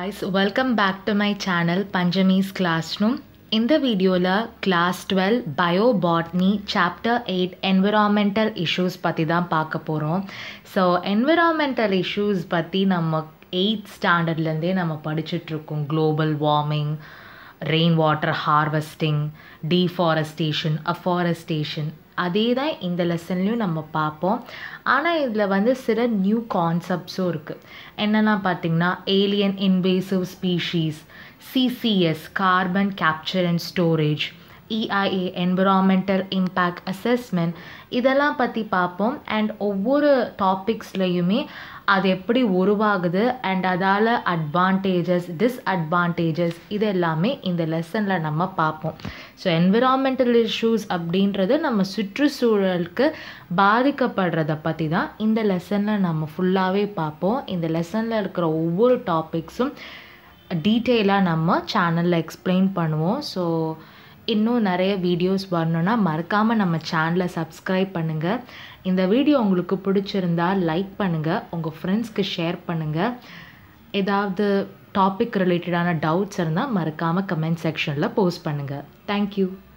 guys, welcome back to my channel Panjami's Classroom. இந்த வீடியோவில் class twelve bio botany chapter eight environmental issues பற்றி தான் பார்க்க போகிறோம் ஸோ என்விரான்மெண்டல் இஷ்யூஸ் பற்றி நம்ம எயித் ஸ்டாண்டர்ட்லேருந்தே நம்ம படிச்சுட்ருக்கோம் global warming rain water harvesting deforestation afforestation அதே தான் இந்த லெசன்லையும் நம்ம பார்ப்போம் ஆனால் இதில் வந்து சில நியூ கான்செப்ட்ஸும் இருக்குது என்னென்னா பார்த்திங்கன்னா alien invasive species CCS carbon capture and storage EIA environmental impact assessment இதெல்லாம் பற்றி பார்ப்போம் அண்ட் ஒவ்வொரு டாபிக்ஸ்லையுமே அது எப்படி உருவாகுது அண்ட் அதால் அட்வான்டேஜஸ் டிஸ்அட்வான்டேஜஸ் இது எல்லாமே இந்த லெசனில் நம்ம பார்ப்போம் ஸோ என்விரான்மெண்டல் இஷ்யூஸ் அப்படின்றது நம்ம சுற்றுச்சூழலுக்கு பாதிக்கப்படுறத பற்றி தான் இந்த லெசனில் நம்ம ஃபுல்லாகவே பார்ப்போம் இந்த லெசனில் இருக்கிற ஒவ்வொரு டாபிக்ஸும் டீட்டெயிலாக நம்ம சேனலில் எக்ஸ்பிளைன் பண்ணுவோம் ஸோ இன்னும் நிறைய வீடியோஸ் வரணுன்னா மறக்காமல் நம்ம சேனலை சப்ஸ்கிரைப் பண்ணுங்கள் இந்த வீடியோ உங்களுக்கு பிடிச்சிருந்தா லைக் பண்ணுங்கள் உங்கள் ஃப்ரெண்ட்ஸ்க்கு ஷேர் பண்ணுங்கள் ஏதாவது டாபிக் ரிலேட்டடான டவுட்ஸ் இருந்தால் மறக்காமல் கமெண்ட் செக்ஷனில் போஸ்ட் பண்ணுங்கள் தேங்க்யூ